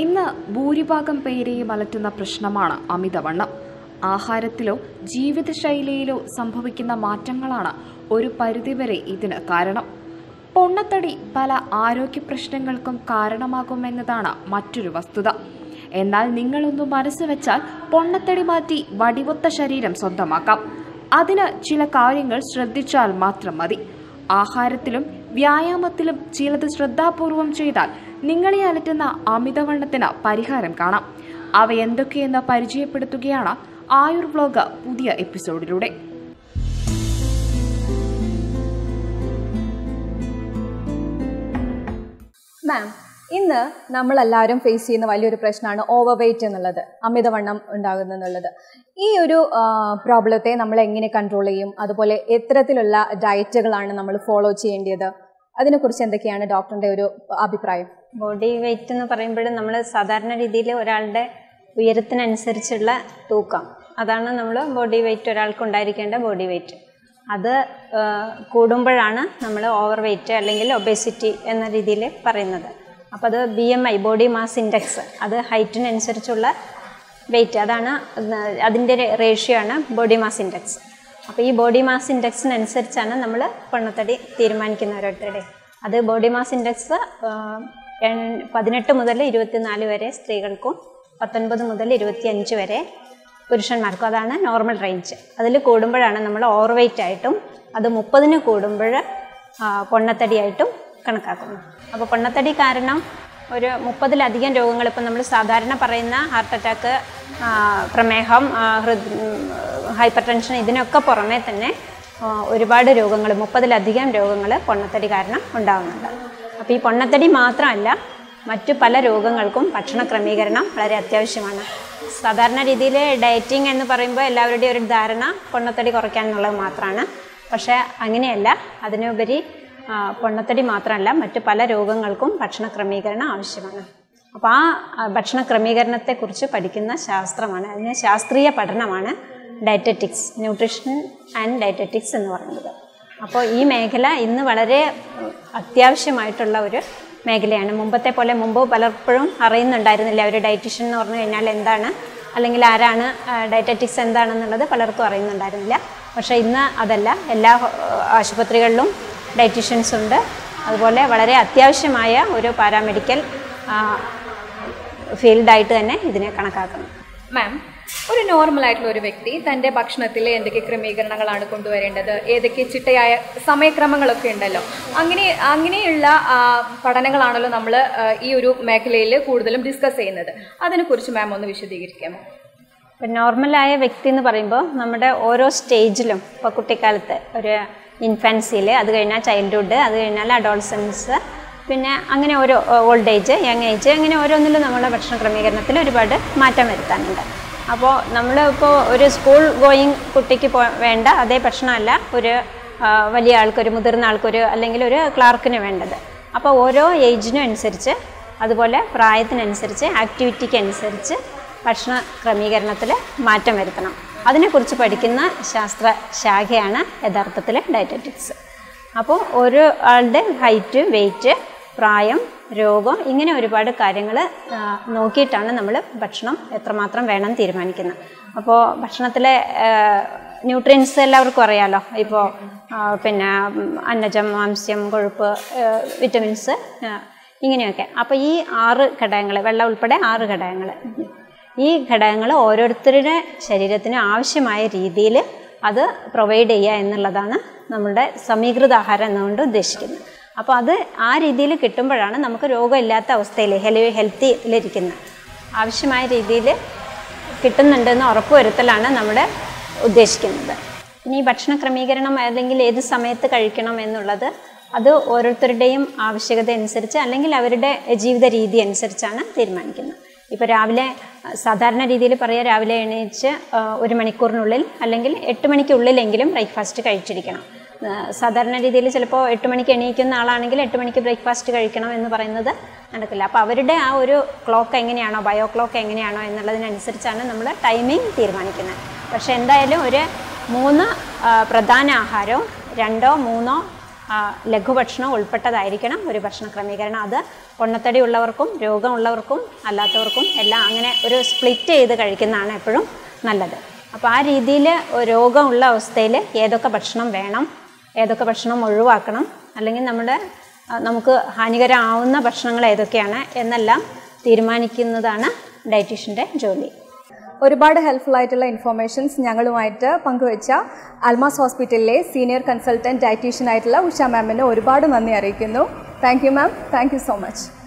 ഇന്ന് ഭൂരിഭാഗം പേരെയും അലട്ടുന്ന പ്രശ്നമാണ് അമിതവണ്ണം ആഹാരത്തിലോ ജീവിതശൈലിയിലോ സംഭവിക്കുന്ന മാറ്റങ്ങളാണ് ഒരു പരിധിവരെ ഇതിന് കാരണം പൊണ്ണത്തടി പല ആരോഗ്യ പ്രശ്നങ്ങൾക്കും കാരണമാകുമെന്നതാണ് മറ്റൊരു വസ്തുത എന്നാൽ നിങ്ങളൊന്ന് മനസ്സ് വെച്ചാൽ പൊണ്ണത്തടി മാറ്റി വടിവൊത്ത ശരീരം സ്വന്തമാക്കാം അതിന് ചില കാര്യങ്ങൾ ശ്രദ്ധിച്ചാൽ മാത്രം മതി ആഹാരത്തിലും വ്യായാമത്തിലും ചിലത് ശ്രദ്ധാപൂർവം ചെയ്താൽ നിങ്ങളെ അലട്ടുന്ന അമിതവണ്ണത്തിന് പരിഹാരം കാണാം അവ എന്തൊക്കെയെന്ന് പരിചയപ്പെടുത്തുകയാണ് ആയുർ വ്ലോഗ് പുതിയ എപ്പിസോഡിലൂടെ മാം ഇന്ന് നമ്മളെല്ലാവരും ഫേസ് ചെയ്യുന്ന വലിയൊരു പ്രശ്നമാണ് ഓവർ വെയിറ്റ് എന്നുള്ളത് അമിതവണ്ണം ഉണ്ടാകുന്നു എന്നുള്ളത് ഈ ഒരു പ്രോബ്ലത്തെ നമ്മൾ എങ്ങനെ കൺട്രോൾ ചെയ്യും അതുപോലെ എത്തരത്തിലുള്ള ഡയറ്റുകളാണ് നമ്മൾ ഫോളോ ചെയ്യേണ്ടത് അതിനെക്കുറിച്ച് എന്തൊക്കെയാണ് ഡോക്ടറിന്റെ ഒരു അഭിപ്രായം ബോഡി വെയിറ്റ് എന്ന് പറയുമ്പോൾ നമ്മൾ സാധാരണ രീതിയിൽ ഒരാളുടെ ഉയരത്തിനനുസരിച്ചുള്ള തൂക്കം അതാണ് നമ്മൾ ബോഡി വെയിറ്റ് ഒരാൾക്ക് ഉണ്ടായിരിക്കേണ്ട ബോഡി വെയിറ്റ് അത് ആ, കൂടുമ്പോഴാണ് നമ്മൾ ഓവർ വെയിറ്റ് അല്ലെങ്കിൽ ഒബേസിറ്റി എന്ന രീതിയിൽ പറയുന്നത് അപ്പോൾ അത് B M I body mass index അത് ഹൈറ്റിനനുസരിച്ചുള്ള വെയിറ്റ് അതാണ് അതിൻ്റെ റേഷ്യോ ആണ് ബോഡി മാസ് ഇൻഡെക്സ് അപ്പോൾ ഈ ബോഡി മാസ് ഇൻഡെക്സിനനുസരിച്ചാണ് നമ്മൾ പൊണ്ണത്തടി തീരുമാനിക്കുന്ന ഓരോരുത്തരുടെ അത് ബോഡി മാസ് ഇൻഡെക്സ് പതിനെട്ട് മുതൽ ഇരുപത്തിനാല് വരെ സ്ത്രീകൾക്കും പത്തൊൻപത് മുതൽ ഇരുപത്തിയഞ്ച് വരെ പുരുഷന്മാർക്കും അതാണ് നോർമൽ റേഞ്ച് അതിൽ കൂടുമ്പോഴാണ് നമ്മൾ ഓവർ വെയിറ്റ് ആയിട്ടും അത് മുപ്പതിന് കൂടുമ്പോൾ പൊണ്ണത്തടിയായിട്ടും കണക്കാക്കുന്നത് അപ്പോൾ പൊണ്ണത്തടി കാരണം ഒരു മുപ്പതിലധികം രോഗങ്ങൾ ഇപ്പം നമ്മൾ സാധാരണ പറയുന്ന ഹാർട്ട് അറ്റാക്ക് പ്രമേഹം ആ, ഹൃദ് ഹൈപ്പർ ടെൻഷൻ ഇതിനൊക്കെ പുറമേ തന്നെ ആ, ഒരുപാട് രോഗങ്ങൾ മുപ്പതിലധികം രോഗങ്ങൾ പൊണ്ണത്തടി കാരണം ഉണ്ടാകുന്നുണ്ട് അപ്പോൾ ഈ പൊണ്ണത്തടി മാത്രമല്ല മറ്റു പല രോഗങ്ങൾക്കും ഭക്ഷണ ക്രമീകരണം വളരെ അത്യാവശ്യമാണ് സാധാരണ രീതിയിൽ ഡയറ്റിംഗ് എന്ന് പറയുമ്പോൾ എല്ലാവരുടെയും ഒരു ധാരണ പൊണ്ണത്തടി കുറയ്ക്കാൻ എന്നുള്ളത് മാത്രമാണ് പക്ഷേ അങ്ങനെയല്ല അതിനുപരി ആ, പൊണ്ണത്തടി മാത്രമല്ല മറ്റു പല രോഗങ്ങൾക്കും ഭക്ഷണ ക്രമീകരണം ആവശ്യമാണ് അപ്പോൾ ആ ആ, ഭക്ഷണ ക്രമീകരണത്തെക്കുറിച്ച് പഠിക്കുന്ന ശാസ്ത്രമാണ് അതിന് ശാസ്ത്രീയ പഠനമാണ് ഡയറ്ററ്റിക്സ് ന്യൂട്രീഷൻ ആൻഡ് ഡയറ്ററ്റിക്സ് എന്ന് പറയുന്നത് അപ്പോൾ ഈ മേഖല ഇന്ന് വളരെ ഉം, അത്യാവശ്യമായിട്ടുള്ള ഒരു മേഖലയാണ് മുമ്പത്തെ പോലെ മുമ്പ് പലപ്പോഴും അറിയുന്നുണ്ടായിരുന്നില്ല ഒരു ഡയറ്റീഷ്യൻ എന്ന് പറഞ്ഞു കഴിഞ്ഞാൽ എന്താണ് അല്ലെങ്കിൽ ആരാണ് ഡയറ്ററ്റിക്സ് എന്താണെന്നുള്ളത് പലർക്കും അറിയുന്നുണ്ടായിരുന്നില്ല പക്ഷേ ഇന്ന് അതല്ല എല്ലാ ഹോ- ആശുപത്രികളിലും ഡയറ്റീഷ്യൻസ് ഉണ്ട് അതുപോലെ വളരെ അത്യാവശ്യമായ ഒരു പാരാമെഡിക്കൽ ഫീൽഡായിട്ട് തന്നെ ഇതിനെ കണക്കാക്കുന്നു മാം ഒരു നോർമൽ ആയിട്ടുള്ള ഒരു വ്യക്തി തൻ്റെ ഭക്ഷണത്തിൽ എന്തൊക്കെ ക്രമീകരണങ്ങളാണ് കൊണ്ടുവരേണ്ടത് ഏതൊക്കെ ചിട്ടയായ സമയക്രമങ്ങളൊക്കെ ഉണ്ടല്ലോ അങ്ങനെ അങ്ങനെയുള്ള ആ, പഠനങ്ങളാണല്ലോ നമ്മൾ ഈ ഒരു മേഖലയിൽ കൂടുതലും ഡിസ്കസ് ചെയ്യുന്നത് അതിനെക്കുറിച്ച് മാം ഒന്ന് വിശദീകരിക്കാമോ ഇപ്പം നോർമലായ വ്യക്തി എന്ന് പറയുമ്പോൾ നമ്മുടെ ഓരോ സ്റ്റേജിലും ഇപ്പോൾ കുട്ടിക്കാലത്ത് ഒരു ഇൻഫാൻസിയിൽ അത് കഴിഞ്ഞാൽ ചൈൽഡ്ഹുഡ് അത് കഴിഞ്ഞാൽ അഡോൾസൻസ് പിന്നെ അങ്ങനെ ഓരോ ഓൾഡ് ഏജ് യങ് ഏജ് അങ്ങനെ ഓരോന്നിലും നമ്മുടെ ഭക്ഷണ ക്രമീകരണത്തിൽ ഒരുപാട് മാറ്റം വരുത്താനുണ്ട് അപ്പോൾ നമ്മൾ ഇപ്പോൾ ഒരു സ്കൂൾ ഗോയിങ് കുട്ടിക്ക് പോ വേണ്ട അതേ ഭക്ഷണമല്ല ഒരു ആ, വലിയ ആൾക്കൊരു മുതിർന്ന ആൾക്കൊരു അല്ലെങ്കിൽ ഒരു ക്ലാർക്കിന് വേണ്ടത് അപ്പോൾ ഓരോ ഏജിനും അനുസരിച്ച് അതുപോലെ പ്രായത്തിനനുസരിച്ച് ആക്ടിവിറ്റിക്ക് അനുസരിച്ച് ഭക്ഷണ ക്രമീകരണത്തിൽ മാറ്റം വരുത്തണം അതിനെക്കുറിച്ച് പഠിക്കുന്ന ശാസ്ത്ര ശാഖയാണ് യഥാർത്ഥത്തിൽ ഡയറ്ററ്റിക്സ് അപ്പോൾ ഓരോ ആളുടെ ഹൈറ്റ് വെയിറ്റ് പ്രായം രോഗം ഇങ്ങനെ ഒരുപാട് കാര്യങ്ങൾ നോക്കിയിട്ടാണ് നമ്മൾ ഭക്ഷണം എത്രമാത്രം വേണം തീരുമാനിക്കുന്നത് അപ്പോൾ ഭക്ഷണത്തിലെ ന്യൂട്രിയൻസ് എല്ലാവർക്കും അറിയാമല്ലോ ഇപ്പോൾ പിന്നെ ഉം, അന്നജം മാംസ്യം കൊഴുപ്പ് വിറ്റമിൻസ് ഇങ്ങനെയൊക്കെ അപ്പോൾ ഈ ആറ് ഘടകങ്ങൾ വെള്ളം ഉൾപ്പെടെ ആറ് ഘടകങ്ങൾ ഈ ഘടകങ്ങൾ ഓരോരുത്തരുടെ ശരീരത്തിന് ആവശ്യമായ രീതിയിൽ അത് പ്രൊവൈഡ് ചെയ്യുക എന്നുള്ളതാണ് നമ്മളുടെ സമീകൃത ആഹാരം എന്നുകൊണ്ട് ഉദ്ദേശിക്കുന്നത് അപ്പോൾ അത് ആ രീതിയിൽ കിട്ടുമ്പോഴാണ് നമുക്ക് രോഗമില്ലാത്ത അവസ്ഥയിൽ ഹെലി ഹെൽത്തിയിലിരിക്കുന്നത് ആവശ്യമായ രീതിയിൽ കിട്ടുന്നുണ്ടെന്ന് ഉറപ്പുവരുത്തലാണ് നമ്മുടെ ഉദ്ദേശിക്കുന്നത് ഇനി ഈ ഭക്ഷണ ക്രമീകരണം അല്ലെങ്കിൽ ഏത് സമയത്ത് കഴിക്കണം എന്നുള്ളത് അത് ഓരോരുത്തരുടെയും ആവശ്യകത അനുസരിച്ച് അല്ലെങ്കിൽ അവരുടെ ജീവിത രീതി അനുസരിച്ചാണ് തീരുമാനിക്കുന്നത് ഇപ്പോൾ രാവിലെ അഹ് സാധാരണ രീതിയിൽ പറയുക രാവിലെ എണീച്ച് അഹ് ഒരു മണിക്കൂറിനുള്ളിൽ അല്ലെങ്കിൽ എട്ട് മണിക്കുള്ളിലെങ്കിലും ബ്രേക്ക്ഫാസ്റ്റ് കഴിച്ചിരിക്കണം ആഹ് സാധാരണ രീതിയിൽ ചിലപ്പോൾ എട്ട് മണിക്ക് എണീക്കുന്ന ആളാണെങ്കിൽ എട്ട് മണിക്ക് ബ്രേക്ക്ഫാസ്റ്റ് കഴിക്കണം എന്ന് പറയുന്നത് നടക്കില്ല അപ്പോൾ അവരുടെ ആ ഒരു ക്ലോക്ക് എങ്ങനെയാണോ ബയോ ക്ലോക്ക് എങ്ങനെയാണോ എന്നുള്ളതിനനുസരിച്ചാണ് നമ്മൾ ടൈമിംഗ് തീരുമാനിക്കുന്നത് പക്ഷേ എന്തായാലും ഒരു മൂന്ന് ആ, പ്രധാന ആഹാരവും രണ്ടോ മൂന്നോ ആ, ലഘുഭക്ഷണം ഉൾപ്പെട്ടതായിരിക്കണം ഒരു ഭക്ഷണ ക്രമീകരണം അത് പൊണ്ണത്തടി ഉള്ളവർക്കും രോഗമുള്ളവർക്കും അല്ലാത്തവർക്കും എല്ലാം അങ്ങനെ ഒരു സ്പ്ലിറ്റ് ചെയ്ത് കഴിക്കുന്നതാണ് എപ്പോഴും നല്ലത് അപ്പോൾ ആ രീതിയിൽ രോഗമുള്ള അവസ്ഥയിൽ ഏതൊക്കെ ഭക്ഷണം വേണം ഏതൊക്കെ ഭക്ഷണം ഒഴിവാക്കണം അല്ലെങ്കിൽ നമ്മുടെ ആ, നമുക്ക് ഹാനികരമാവുന്ന ഭക്ഷണങ്ങൾ ഏതൊക്കെയാണ് എന്നെല്ലാം തീരുമാനിക്കുന്നതാണ് ഡയറ്റീഷ്യൻ്റെ ജോലി ഒരുപാട് ഹെൽപ്ഫുൾ ആയിട്ടുള്ള ഇൻഫോർമേഷൻസ് ഞങ്ങളുമായിട്ട് പങ്കുവെച്ച അൽമാസ് ഹോസ്പിറ്റലിലെ സീനിയർ കൺസൾട്ടൻറ്റ് ഡയറ്റീഷ്യൻ ആയിട്ടുള്ള ഉഷ മാമിന് ഒരുപാട് നന്ദി അറിയിക്കുന്നു thank you ma'am thank you so much